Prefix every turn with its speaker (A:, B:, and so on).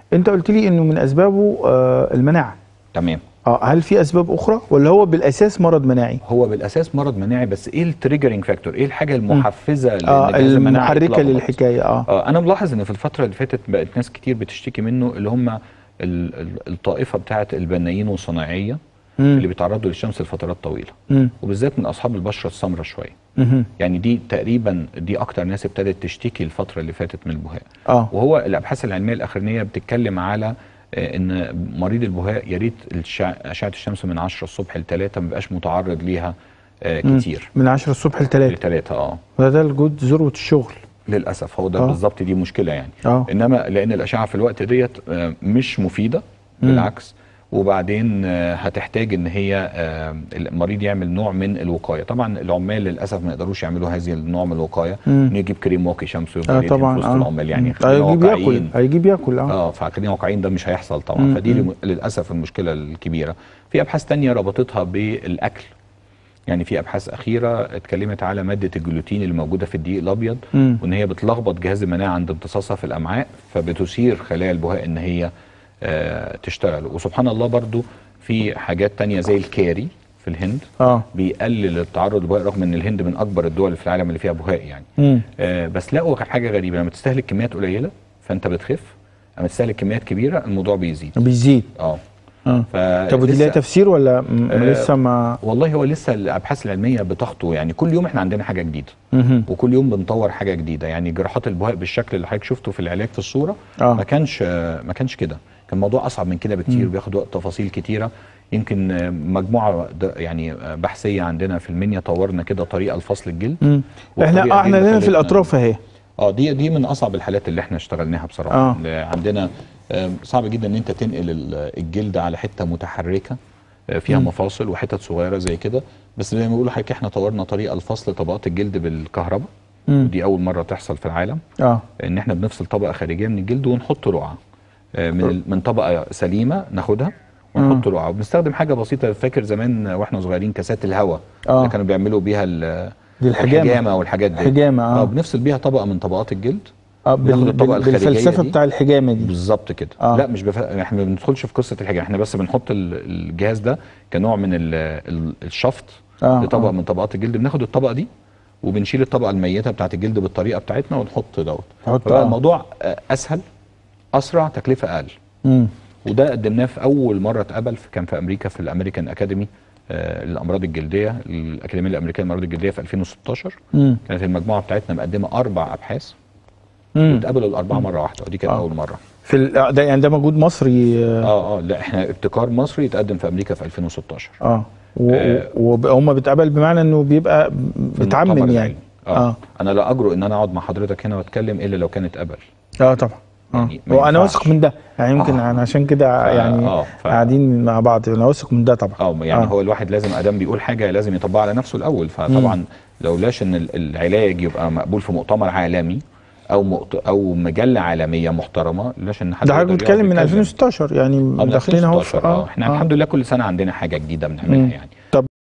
A: انت قلت لي انه من اسبابه آه المناعه
B: تمام
A: اه هل في اسباب اخرى ولا هو بالاساس مرض مناعي
B: هو بالاساس مرض مناعي بس ايه التريجرنج فاكتور ايه الحاجه المحفزه لان
A: اه
B: جهاز المناعه
A: المحركه
B: يتلخبط؟
A: للحكايه اه
B: اه انا ملاحظ ان في الفتره اللي فاتت بقت ناس كتير بتشتكي منه اللي هم ال- ال- الطائفه بتاعه البنايين والصناعيه اللي
A: مم.
B: بيتعرضوا للشمس لفترات طويله
A: مم.
B: وبالذات من اصحاب البشره السمراء شويه
A: مهم.
B: يعني دي تقريبا دي اكتر ناس ابتدت تشتكي الفتره اللي فاتت من البهاء
A: اه
B: وهو الابحاث العلميه الاخرانيه بتتكلم على آه، ان مريض البهاء يا ريت الشع- اشعه الشمس من 10 الصبح ل 3 ما بيبقاش متعرض ليها آه،
A: مم.
B: كتير
A: من 10 الصبح ل
B: ل
A: 3
B: 3 اه
A: وده ده الجود ذروه الشغل
B: للاسف هو ده
A: آه.
B: بالظبط دي مشكله يعني
A: اه
B: انما لان الاشعه في الوقت ديت آه، مش مفيده
A: مم.
B: بالعكس وبعدين آه، هتحتاج ان هي آه، المريض يعمل نوع من الوقايه طبعا العمال للاسف ما يقدروش يعملوا هذه النوع من الوقايه
A: مم.
B: انه يجيب كريم واقي شمس ويبقى
A: اه
B: يدهن
A: طبعا
B: في وسط
A: اه
B: العمال يعني
A: مم.
B: خلينا
A: هيجيب ياكل
B: واقعيين.
A: هيجيب ياكل اه
B: اه فخلينا واقعيين ده مش هيحصل
A: مم.
B: طبعا فدي
A: مم.
B: لم- للاسف المشكله الكبيره في ابحاث تانية ربطتها بالاكل يعني في ابحاث اخيره اتكلمت على ماده الجلوتين اللي موجوده في الدقيق الابيض
A: مم.
B: وان هي بتلخبط جهاز المناعه عند امتصاصها في الامعاء فبتثير خلايا البهاء ان هي آه تشتغل وسبحان الله برضو في حاجات تانية زي الكاري في الهند
A: اه
B: بيقلل التعرض للبهاء رغم ان الهند من اكبر الدول في العالم اللي فيها بهاء يعني
A: مم.
B: آه بس لقوا حاجه غريبه لما تستهلك كميات قليله فانت بتخف لما تستهلك كميات كبيره الموضوع بيزيد
A: بيزيد
B: اه
A: اه
B: ف
A: طب ودي ليها تفسير ولا م-
B: آه،
A: لسه ما
B: والله هو لسه الابحاث العلميه بتخطو يعني كل يوم احنا عندنا حاجه جديده
A: مهم.
B: وكل يوم بنطور حاجه جديده يعني جراحات البهاء بالشكل اللي حضرتك شفته في العلاج في الصوره
A: آه.
B: ما كانش ما كانش كده كان الموضوع اصعب من كده بكتير وبياخد وقت تفاصيل كتيره يمكن آه، مجموعه د- يعني آه، بحثيه عندنا في المنيا طورنا كده طريقه لفصل الجلد
A: مم. احنا
B: والطريقة
A: اه
B: دي
A: احنا
B: اللي
A: لنا في
B: خلتنا-
A: الاطراف اهي
B: اه دي دي من اصعب الحالات اللي احنا اشتغلناها بصراحه
A: آه.
B: اللي عندنا آه، صعب جدا ان انت تنقل ال- الجلد على حته متحركه آه، فيها
A: مم.
B: مفاصل وحتت صغيره زي كده بس زي ما بيقولوا حضرتك احنا طورنا طريقه لفصل طبقات الجلد بالكهرباء
A: مم.
B: ودي اول مره تحصل في العالم
A: اه
B: ان احنا بنفصل طبقه خارجيه من الجلد ونحط رقعه آه، من ال- من طبقه سليمه ناخدها ونحط رقعه وبنستخدم حاجه بسيطه فاكر زمان واحنا صغيرين كاسات الهواء
A: آه.
B: اللي كانوا بيعملوا بيها ال-
A: دي الحجامه
B: الحجامه والحاجات دي
A: حجامة، آه.
B: بنفصل بيها طبقه من طبقات الجلد
A: اه
B: بناخد
A: بال...
B: الطبقة
A: بال...
B: الخارجية
A: بالفلسفه
B: دي.
A: بتاع الحجامه دي
B: بالظبط كده
A: آه.
B: لا مش بف... احنا ما بندخلش في قصه الحجامه احنا بس بنحط ال- الجهاز ده كنوع من ال... ال- الشفط
A: آه،
B: لطبقه
A: آه.
B: من طبقات الجلد بناخد الطبقه دي وبنشيل الطبقه الميته بتاعت الجلد بالطريقه بتاعتنا ونحط دوت
A: تحط-
B: فبقى
A: آه.
B: الموضوع آه، اسهل اسرع تكلفه اقل
A: مم.
B: وده قدمناه في اول مره اتقبل في كان في امريكا في الامريكان اكاديمي آه، للامراض الجلديه الاكاديميه الامريكيه للامراض الجلديه في 2016
A: مم.
B: كانت المجموعه بتاعتنا مقدمه اربع ابحاث
A: مم.
B: واتقبلوا الاربعه مره واحده ودي كانت
A: آه.
B: اول مره
A: في ال... آه، ده يعني ده موجود مصري اه
B: اه اه لا احنا ابتكار مصري اتقدم في امريكا في 2016
A: اه و...
B: آه.
A: وهم بيتقبل بمعنى انه بيبقى
B: في
A: بتعمم
B: المؤتمر
A: يعني
B: العلمي. اه,
A: اه
B: انا لا اجرؤ ان انا اقعد مع حضرتك هنا واتكلم الا لو كان اتقبل
A: اه طبعا اه
B: يعني ما
A: وانا
B: ينفعش.
A: واثق من ده يعني يمكن
B: آه.
A: انا عشان كده
B: ف-
A: يعني
B: آه، ف-
A: قاعدين مع بعض انا واثق من ده طبعا
B: اه يعني
A: آه.
B: هو الواحد لازم ادام بيقول حاجه لازم يطبقها على نفسه الاول فطبعا لولاش ان ال- العلاج يبقى مقبول في مؤتمر عالمي او مؤت... او مجله عالميه محترمه لاش ان حد
A: ده حضرتك
B: يقدر يقعد
A: بتتكلم من
B: يتكلم.
A: 2016 يعني
B: آه، من
A: داخلين اهو في-
B: 2016 اه احنا الحمد لله كل سنه عندنا حاجه جديده بنعملها
A: مم.
B: يعني
A: طب